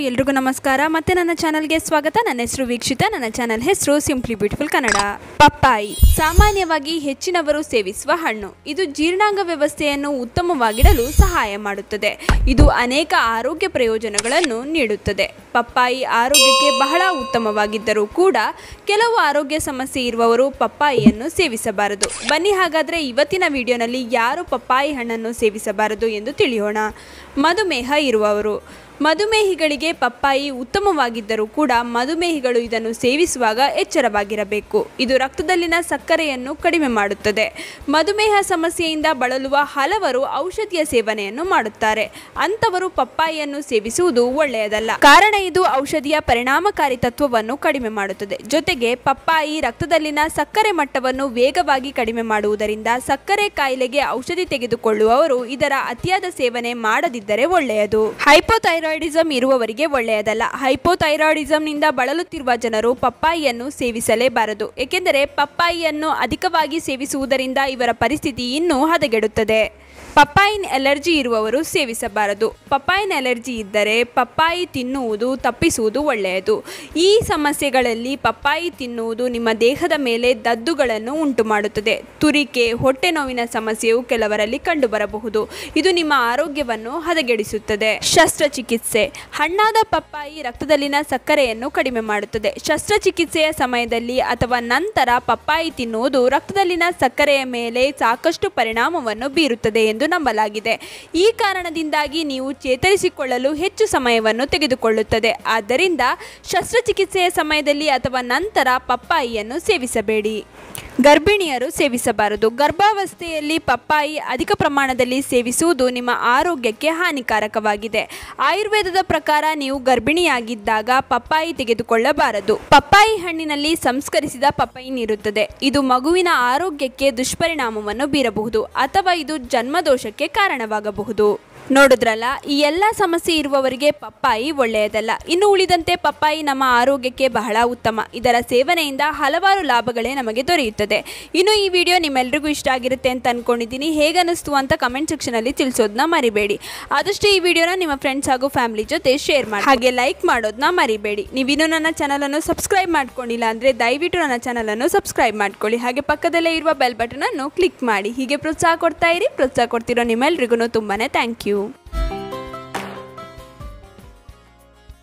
ಎಲ್ರಿಗೂ ನಮಸ್ಕಾರ ಮತ್ತೆ ನನ್ನ ಚಾನಲ್ಗೆ ಸ್ವಾಗತ ನನ್ನ ಹೆಸರು ವೀಕ್ಷಿತ ನನ್ನ ಚಾನಲ್ ಹೆಸರು ಸಿಂಪ್ಲಿ ಬ್ಯೂಟಿಫುಲ್ ಕನ್ನಡ ಪಪ್ಪಾಯಿ ಸಾಮಾನ್ಯವಾಗಿ ಹೆಚ್ಚಿನವರು ಸೇವಿಸುವ ಹಣ್ಣು ಇದು ಜೀರ್ಣಾಂಗ ವ್ಯವಸ್ಥೆಯನ್ನು ಉತ್ತಮವಾಗಿಡಲು ಸಹಾಯ ಮಾಡುತ್ತದೆ ಇದು ಅನೇಕ ಆರೋಗ್ಯ ಪ್ರಯೋಜನಗಳನ್ನು ನೀಡುತ್ತದೆ ಪಪ್ಪಾಯಿ ಆರೋಗ್ಯಕ್ಕೆ ಬಹಳ ಉತ್ತಮವಾಗಿದ್ದರೂ ಕೂಡ ಕೆಲವು ಆರೋಗ್ಯ ಸಮಸ್ಯೆ ಇರುವವರು ಪಪ್ಪಾಯಿಯನ್ನು ಸೇವಿಸಬಾರದು ಬನ್ನಿ ಹಾಗಾದರೆ ಇವತ್ತಿನ ವಿಡಿಯೋನಲ್ಲಿ ಯಾರು ಪಪ್ಪಾಯಿ ಹಣ್ಣನ್ನು ಸೇವಿಸಬಾರದು ಎಂದು ತಿಳಿಯೋಣ ಮಧುಮೇಹ ಇರುವವರು ಮಧುಮೇಹಿಗಳಿಗೆ ಪಪ್ಪಾಯಿ ಉತ್ತಮವಾಗಿದ್ದರೂ ಕೂಡ ಮಧುಮೇಹಿಗಳು ಇದನ್ನು ಸೇವಿಸುವಾಗ ಎಚ್ಚರವಾಗಿರಬೇಕು ಇದು ರಕ್ತದಲ್ಲಿನ ಸಕ್ಕರೆಯನ್ನು ಕಡಿಮೆ ಮಾಡುತ್ತದೆ ಮಧುಮೇಹ ಸಮಸ್ಯೆಯಿಂದ ಬಳಲುವ ಹಲವರು ಔಷಧಿಯ ಸೇವನೆಯನ್ನು ಮಾಡುತ್ತಾರೆ ಅಂಥವರು ಪಪ್ಪಾಯಿಯನ್ನು ಸೇವಿಸುವುದು ಒಳ್ಳೆಯದಲ್ಲ ಕಾರಣ ಇದು ಔಷಧಿಯ ಪರಿಣಾಮಕಾರಿ ತತ್ವವನ್ನು ಕಡಿಮೆ ಮಾಡುತ್ತದೆ ಜೊತೆಗೆ ಪಪ್ಪಾಯಿ ರಕ್ತದಲ್ಲಿನ ಸಕ್ಕರೆ ಮಟ್ಟವನ್ನು ವೇಗವಾಗಿ ಕಡಿಮೆ ಮಾಡುವುದರಿಂದ ಸಕ್ಕರೆ ಕಾಯಿಲೆಗೆ ಔಷಧಿ ತೆಗೆದುಕೊಳ್ಳುವವರು ಇದರ ಅತಿಯಾದ ಸೇವನೆ ಮಾಡದಿದ್ದರೆ ಒಳ್ಳೆಯದು ಹೈಪೋಥೈರಾಯ್ಡಿಸಂ ಇರುವವರಿಗೆ ಒಳ್ಳೆಯದಲ್ಲ ಹೈಪೋಥೈರಾಯ್ಡಿಸಂನಿಂದ ಬಳಲುತ್ತಿರುವ ಜನರು ಪಪ್ಪಾಯಿಯನ್ನು ಸೇವಿಸಲೇಬಾರದು ಏಕೆಂದರೆ ಪಪ್ಪಾಯಿಯನ್ನು ಅಧಿಕವಾಗಿ ಸೇವಿಸುವುದರಿಂದ ಇವರ ಪರಿಸ್ಥಿತಿ ಇನ್ನೂ ಹದಗೆಡುತ್ತದೆ ಪಪ್ಪಾಯಿನ್ ಅಲರ್ಜಿ ಇರುವವರು ಸೇವಿಸಬಾರದು ಪಪ್ಪಾಯಿನ್ ಅಲರ್ಜಿ ಇದ್ದರೆ ಪಪ್ಪಾಯಿ ತಿನ್ನುವುದು ತಪ್ಪಿಸುವುದು ಒಳ್ಳೆಯದು ಈ ಸಮಸ್ಯೆಗಳಲ್ಲಿ ಪಪ್ಪಾಯಿ ತಿನ್ನುವುದು ನಿಮ್ಮ ದೇಹದ ಮೇಲೆ ದದ್ದುಗಳನ್ನು ಉಂಟು ಮಾಡುತ್ತದೆ ತುರಿಕೆ ಹೊಟ್ಟೆ ನೋವಿನ ಸಮಸ್ಯೆಯು ಕೆಲವರಲ್ಲಿ ಕಂಡುಬರಬಹುದು ಇದು ನಿಮ್ಮ ಆರೋಗ್ಯವನ್ನು ಹದಗೆಡಿಸುತ್ತದೆ ಶಸ್ತ್ರಚಿಕಿತ್ಸೆ ಹಣ್ಣಾದ ಪಪ್ಪಾಯಿ ರಕ್ತದಲ್ಲಿನ ಸಕ್ಕರೆಯನ್ನು ಕಡಿಮೆ ಮಾಡುತ್ತದೆ ಶಸ್ತ್ರಚಿಕಿತ್ಸೆಯ ಸಮಯದಲ್ಲಿ ಅಥವಾ ನಂತರ ಪಪ್ಪಾಯಿ ತಿನ್ನುವುದು ರಕ್ತದಲ್ಲಿನ ಸಕ್ಕರೆಯ ಮೇಲೆ ಸಾಕಷ್ಟು ಪರಿಣಾಮವನ್ನು ಬೀರುತ್ತದೆ ಎಂದು ನಂಬಲಾಗಿದೆ ಈ ಕಾರಣದಿಂದಾಗಿ ನೀವು ಚೇತರಿಸಿಕೊಳ್ಳಲು ಹೆಚ್ಚು ಸಮಯವನ್ನು ತೆಗೆದುಕೊಳ್ಳುತ್ತದೆ ಆದ್ದರಿಂದ ಶಸ್ತ್ರಚಿಕಿತ್ಸೆಯ ಸಮಯದಲ್ಲಿ ಅಥವಾ ನಂತರ ಪಪ್ಪಾಯಿಯನ್ನು ಸೇವಿಸಬೇಡಿ ಗರ್ಭಿಣಿಯರು ಸೇವಿಸಬಾರದು ಗರ್ಭಾವಸ್ಥೆಯಲ್ಲಿ ಪಪ್ಪಾಯಿ ಅಧಿಕ ಪ್ರಮಾಣದಲ್ಲಿ ಸೇವಿಸುವುದು ನಿಮ್ಮ ಆರೋಗ್ಯಕ್ಕೆ ಹಾನಿಕಾರಕವಾಗಿದೆ ಆಯುರ್ವೇದದ ಪ್ರಕಾರ ನೀವು ಗರ್ಭಿಣಿಯಾಗಿದ್ದಾಗ ಪಪ್ಪಾಯಿ ತೆಗೆದುಕೊಳ್ಳಬಾರದು ಪಪ್ಪಾಯಿ ಹಣ್ಣಿನಲ್ಲಿ ಸಂಸ್ಕರಿಸಿದ ಪಪ್ಪಾಯಿನ್ ಇರುತ್ತದೆ ಇದು ಮಗುವಿನ ಆರೋಗ್ಯಕ್ಕೆ ದುಷ್ಪರಿಣಾಮವನ್ನು ಬೀರಬಹುದು ಅಥವಾ ಇದು ಜನ್ಮದೋಷಕ್ಕೆ ಕಾರಣವಾಗಬಹುದು ನೋಡಿದ್ರಲ್ಲ ಈ ಎಲ್ಲ ಸಮಸ್ಯೆ ಇರುವವರಿಗೆ ಪಪ್ಪಾಯಿ ಒಳ್ಳೆಯದಲ್ಲ ಇನ್ನು ಉಳಿದಂತೆ ಪಪ್ಪಾಯಿ ನಮ್ಮ ಆರೋಗ್ಯಕ್ಕೆ ಬಹಳ ಉತ್ತಮ ಇದರ ಸೇವನೆಯಿಂದ ಹಲವಾರು ಲಾಭಗಳೇ ನಮಗೆ ದೊರೆಯುತ್ತದೆ ಇನ್ನು ಈ ವಿಡಿಯೋ ನಿಮ್ಮೆಲ್ರಿಗೂ ಇಷ್ಟ ಆಗಿರುತ್ತೆ ಅಂತ ಅನ್ಕೊಂಡಿದ್ದೀನಿ ಹೇಗನ್ನಿಸ್ತು ಅಂತ ಕಮೆಂಟ್ ಸೆಕ್ಷನಲ್ಲಿ ತಿಳಿಸೋದನ್ನ ಮರಿಬೇಡಿ ಆದಷ್ಟು ಈ ವಿಡಿಯೋನ ನಿಮ್ಮ ಫ್ರೆಂಡ್ಸ್ ಹಾಗೂ ಫ್ಯಾಮಿಲಿ ಜೊತೆ ಶೇರ್ ಮಾಡಿ ಹಾಗೆ ಲೈಕ್ ಮಾಡೋದನ್ನ ಮರಿಬೇಡಿ ನೀವಿನ್ನೂ ನನ್ನ ಚಾನಲನ್ನು ಸಬ್ಸ್ಕ್ರೈಬ್ ಮಾಡ್ಕೊಂಡಿಲ್ಲ ಅಂದರೆ ದಯವಿಟ್ಟು ನನ್ನ ಚಾನಲನ್ನು ಸಬ್ಸ್ಕ್ರೈಬ್ ಮಾಡ್ಕೊಳ್ಳಿ ಹಾಗೆ ಪಕ್ಕದಲ್ಲೇ ಇರುವ ಬೆಲ್ ಬಟನನ್ನು ಕ್ಲಿಕ್ ಮಾಡಿ ಹೀಗೆ ಪ್ರೋತ್ಸಾಹ ಕೊಡ್ತಾ ಇರಿ ಪ್ರೋತ್ಸಾಹ ಕೊಡ್ತಿರೋ ನಿಮ್ಮೆಲ್ರಿಗೂ ತುಂಬಾ ಥ್ಯಾಂಕ್ ಯು